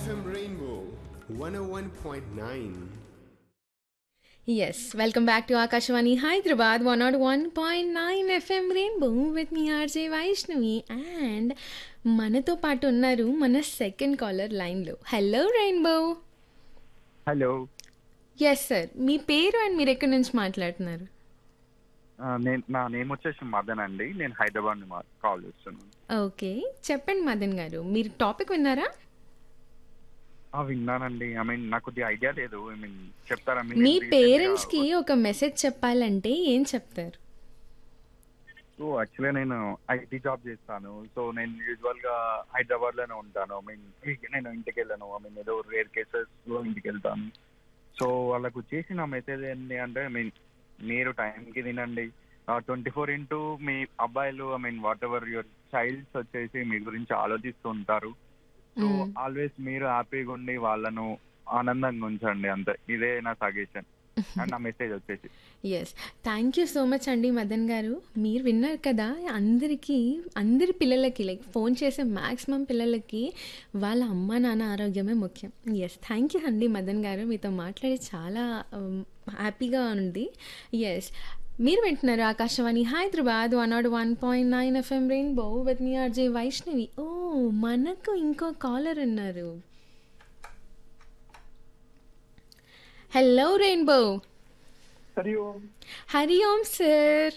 FM Rainbow 101.9. Yes, welcome back to Akashwani Hyderabad 101.9 FM Rainbow with me RJ Vaishnavi and మనతో పాటు ఉన్నారు మన second caller లైన్లో hello rainbow hello yes sir మీ పేరు and మీరు ఎక్కడి నుంచి మాట్లాడుతున్నారు ఆ, నేను నా నేమ్ వచ్చేసి మదన్ అండి నేను హైదరాబాద్ నుంచి మా- కాల్ చేస్తున్నాను ఓకే చెప్పండి మదన్ గారు మీరు టాపిక్ విన్నారా ఆ, విన్నానండి ఐ మీన్ నాకు కొద్దిగా ఐడియా లేదు ఐ మీన్ చెప్తారా మీ recently గా- పేరెంట్స్కి ఒక మెసేజ్ చెప్పాలంటే ఏం చెప్తారు సో యాక్చువల్గా నేను ఐటీ జాబ్ చేస్తాను సో నేను యూజువల్ గా హైదరాబాద్ లోనే ఉంటాను ఐ మీన్ నేను ఇంటికి వెళ్ళాను ఐ మీన్ ఏదో రేర్ కేసెస్ లో ఇంటికి వెళ్తాను సో వాళ్ళకు చేసిన మెసేజ్ ఏంటి అంటే ఐ మీన్ మీరు టైంకి తినండి ట్వంటీ ఫోర్ ఇంటూ మీ అబ్బాయిలు I mean whatever your childs వచ్చేసి మీ గురించి ఆలోచిస్తూ ఉంటారు సో Mm. ఆల్వేస్ మీరు హ్యాపీగా ఉండి వాళ్ళను ఆనందంగా ఉంచండి అంతే ఇదే నా సజెషన్ అండ్ నా మెసేజ్ వచ్చేసి yes thank you so much అండి మదన్ గారు మీరు విన్నారు కదా అందరికీ అందరి పిల్లలకి లైక్ ఫోన్ చేసే మ్యాక్సిమం పిల్లలకి వాళ్ళ అమ్మ నాన్న ఆరోగ్యమే ముఖ్యం ఎస్ థ్యాంక్ యూ అండి మదన్ గారు మీతో మాట్లాడి చాలా హ్యాపీగా ఉంది ఎస్ మీరు వింటున్నారు Akashvani Hyderabad one nought one point nine FM rainbow with మీ ఆర్జే వైష్ణవి ఓ మనకు ఇంకో కాలర్ ఉన్నారు hello rainbow Hari Om Hari Om sir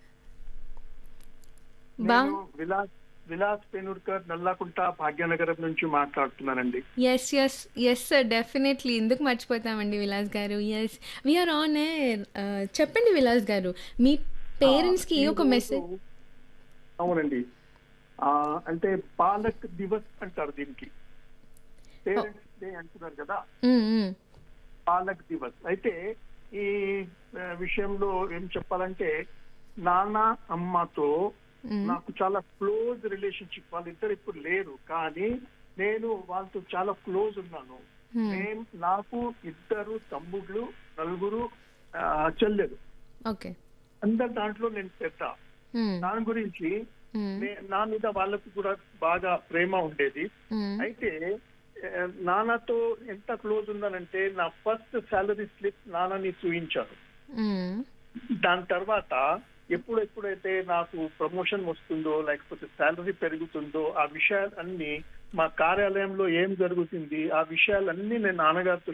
బా నేను విలాస్ విలాస్ పెనుర్కర్ నల్లాకుంట భాగ్యనగరం నుంచి మాట్లాడుతున్నానండి yes yes yes sir definitely ఎందుకు మర్చిపోతామండి విలాస్ గారు ఎస్ వీఆర్ ఆన్ ఎయిర్ చెప్పండి విలాస్ గారు మీ పేరెంట్స్కి ఒక మెసేజ్ అవునండి ఆ, అంటే పాలక్ దివస్ అంటారు దీనికి పేరెంట్స్ డే అంటున్నారు కదా పాలక్ దివస్ అయితే ఈ ఆ, విషయంలో ఏం చెప్పాలంటే నాన్న అమ్మతో నాకు చాలా క్లోజ్ రిలేషన్షిప్ వాళ్ళిద్దరు ఇప్పుడు లేరు కానీ నేను వాళ్ళతో చాలా క్లోజ్ ఉన్నాను నేను నాకు ఇద్దరు తమ్ముళ్ళు నలుగురు ఆ, చెల్లెలు ఓకే అందరి దాంట్లో నేను పెద్ద దాని గురించి నే- నా మీద వాళ్ళకు కూడా బాగా ప్రేమ ఉండేది అయితే ఆ, నాన్నతో ఎంత క్లోజ్ ఉన్నానంటే నా ఫస్ట్ సాలరీ స్లిప్ నాన్నని చూపించాను దాని తర్వాత ఎప్పుడు ఎప్పుడైతే నాకు ప్రమోషన్ వస్తుందో లేకపోతే శాలరీ పెరుగుతుందో ఆ విషయాలన్నీ మా కార్యాలయంలో ఏం జరుగుతుంది ఆ విషయాలన్నీ నేను నాన్నగారితో